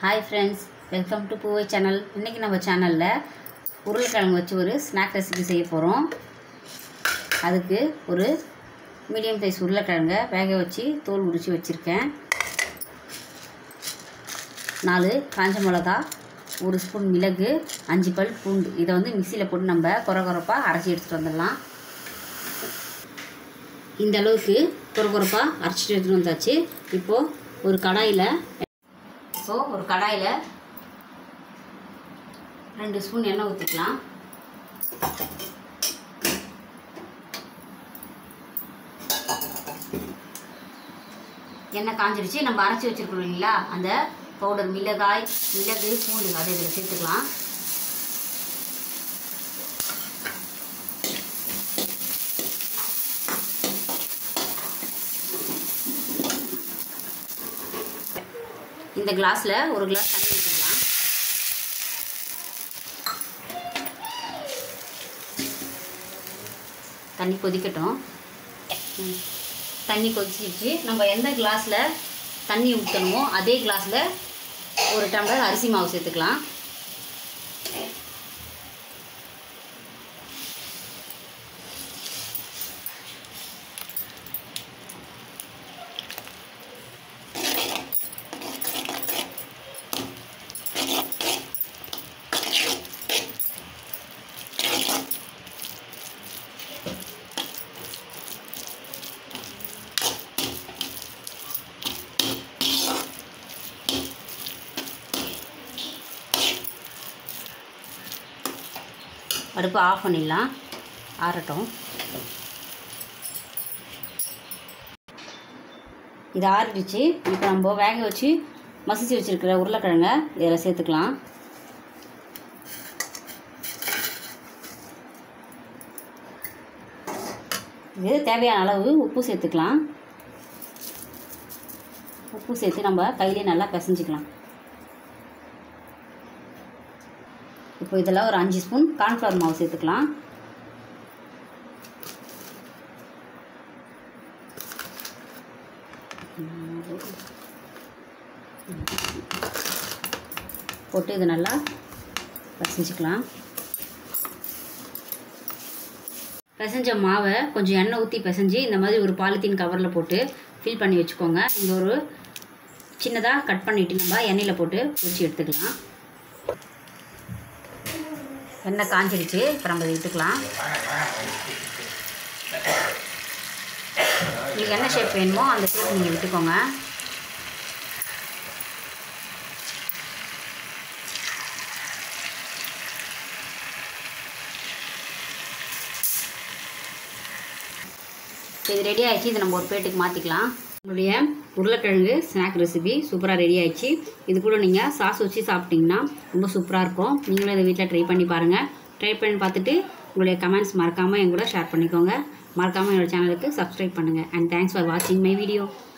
Hi friends welcome to Poovai channel இன்றைக்கி நம்ம சேனலில் உருளைக்கிழங்கு வச்சு ஒரு ஸ்நாக் ரெசிபி செய்ய போகிறோம் அதுக்கு ஒரு மீடியம் சைஸ் உருளைக்கிழங்கை வேக வச்சு தோல் உரித்து வச்சுருக்கேன் நாலு காஞ்ச மிளகா ஒரு ஸ்பூன் மிளகு அஞ்சு பல் பூண்டு இதை வந்து மிக்சியில் போட்டு நம்ம குறை குறைப்பாக அரைச்சி எடுத்துகிட்டு வந்துடலாம் இந்த அளவுக்கு குறை குறைப்பாக அரைச்சிட்டு எடுத்துகிட்டு வந்தாச்சு இப்போது ஒரு கடாயில் ஸோ ஒரு கடாயில் ரெண்டு ஸ்பூன் எண்ணெய் ஊற்றிக்கலாம் எண்ணெய் காஞ்சிருச்சு நம்ம அரைச்சி வச்சுருக்கோம் இல்லைங்களா அந்த பவுடர் மிளகாய் மிளகு பூண்டு அதை இதில் சேர்த்துக்கலாம் இந்த கிளாஸில் ஒரு கிளாஸ் தண்ணி ஊற்றிக்கலாம் தண்ணி கொதிக்கட்டும் ம். தண்ணி கொதிச்சிருச்சு நம்ம எந்த கிளாஸில் தண்ணி ஊற்றணுமோ அதே கிளாஸில் ஒரு டம்ளர் அரிசி மாவு சேர்த்துக்கலாம் அடுப்பு ஆஃப் பண்ணிடலாம் ஆறட்டும் இது ஆறிடுச்சு இப்போ நம்ம வேக வச்சு மசிச்சு வச்சுருக்கிற உருளைக்கிழங்க இதில் சேர்த்துக்கலாம் இது தேவையான அளவு உப்பு சேர்த்துக்கலாம் உப்பு சேர்த்து நம்ம கையிலே நல்லா பிசைஞ்சிக்கலாம் இப்போ இதில் ஒரு அஞ்சு ஸ்பூன் கார்ன்ஃப்ளவர் மாவு சேர்த்துக்கலாம் போட்டு இது நல்லா பிசைஞ்சிக்கலாம் பிசைஞ்ச மாவை கொஞ்சம் எண்ணெய் ஊற்றி பிசைஞ்சு இந்த மாதிரி ஒரு பாலித்தீன் கவரில் போட்டு ஃபில் பண்ணி வச்சுக்கோங்க இங்கே ஒரு சின்னதாக கட் பண்ணிவிட்டு நம்ம எண்ணெயில் போட்டு பொரிச்சு எடுத்துக்கலாம் எண்ணெய் காஞ்சிருச்சு இப்போ நம்ம இதை விட்டுக்கலாம் உங்களுக்கு என்ன ஷேப் வேணுமோ அந்த ஷேப் நீங்கள் விட்டுக்கோங்க இப்போ இது ரெடி ஆயிடுச்சு இதை நம்ம ஒரு பிளேட்டுக்கு மாற்றிக்கலாம் உங்களுடைய உருளைக்கிழங்கு ஸ்நாக் ரெசிபி சூப்பராக ரெடி ஆயிடுச்சு இது கூட நீங்கள் சாஸ் வச்சு சாப்பிட்டிங்கன்னா ரொம்ப சூப்பராக இருக்கும் நீங்களும் இதை வீட்டில் ட்ரை பண்ணி பாருங்கள் ட்ரை பண்ணி பார்த்துட்டு உங்களுடைய கமெண்ட்ஸ் மறக்காமல் என் கூட ஷேர் பண்ணிக்கோங்க மறக்காமல் என்னோட சேனலுக்கு சப்ஸ்கிரைப் பண்ணுங்கள் அண்ட் தேங்க்ஸ் ஃபார் வாட்சிங் மை வீடியோ